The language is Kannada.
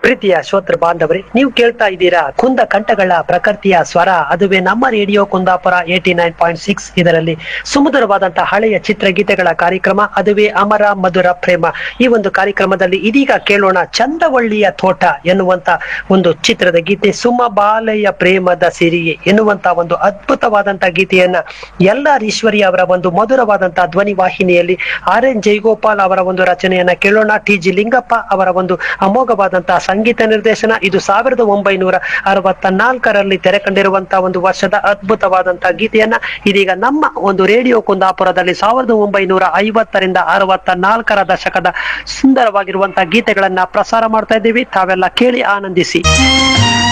ಪ್ರೀತಿಯ ಶ್ರೋತೃ ಬಾಂಧವರೇ ನೀವು ಕೇಳ್ತಾ ಇದ್ದೀರಾ ಕುಂದ ಕಂಠಗಳ ಪ್ರಕೃತಿಯ ಸ್ವರ ಅದುವೇ ನಮ್ಮ radio Kundapura eighty nine point six ಇದರಲ್ಲಿ ಸುಮಧುರವಾದಂತಹ ಹಳೆಯ ಚಿತ್ರಗೀತೆಗಳ ಕಾರ್ಯಕ್ರಮ ಅದುವೇ ಅಮರ ಮಧುರ ಪ್ರೇಮ ಈ ಒಂದು ಕಾರ್ಯಕ್ರಮದಲ್ಲಿ ಇದೀಗ ಕೇಳೋಣ ಚಂದವಳ್ಳಿಯ ತೋಟ ಎನ್ನುವಂತ ಒಂದು ಚಿತ್ರದ ಗೀತೆ ಸುಮ ಬಾಲಯ್ಯ ಪ್ರೇಮದ ಸಿರಿಯೆ ಎನ್ನುವಂತ ಒಂದು ಅದ್ಭುತವಾದಂತಹ ಗೀತೆಯನ್ನ ಎಲ್ಲ ಈಶ್ವರಿ ಅವರ ಒಂದು ಮಧುರವಾದಂತಹ ಧ್ವನಿ ವಾಹಿನಿಯಲ್ಲಿ ಆರ್ ಎನ್ ಜೈಗೋಪಾಲ್ ಅವರ ಒಂದು ರಚನೆಯನ್ನ ಕೇಳೋಣ ಟಿ ಜಿ ಲಿಂಗಪ್ಪ ಅವರ ಒಂದು ಅಮೋಘವಾದಂತಹ ಸಂಗೀತ ನಿರ್ದೇಶನ ಇದು ಸಾವಿರದ ಒಂಬೈನೂರ ಅರವತ್ತ ನಾಲ್ಕರಲ್ಲಿ ತೆರೆ ಕಂಡಿರುವಂತಹ ಒಂದು ವರ್ಷದ ಅದ್ಭುತವಾದಂತಹ ಗೀತೆಯನ್ನ ಇದೀಗ ನಮ್ಮ ಒಂದು ರೇಡಿಯೋ ಕುಂದಾಪುರದಲ್ಲಿ ಸಾವಿರದ ಒಂಬೈನೂರ ಐವತ್ತರಿಂದ ಅರವತ್ತ ನಾಲ್ಕರ ದಶಕದ ಸುಂದರವಾಗಿರುವಂತಹ ಗೀತೆಗಳನ್ನ ಪ್ರಸಾರ ಮಾಡ್ತಾ ಇದ್ದೀವಿ ತಾವೆಲ್ಲ ಕೇಳಿ ಆನಂದಿಸಿ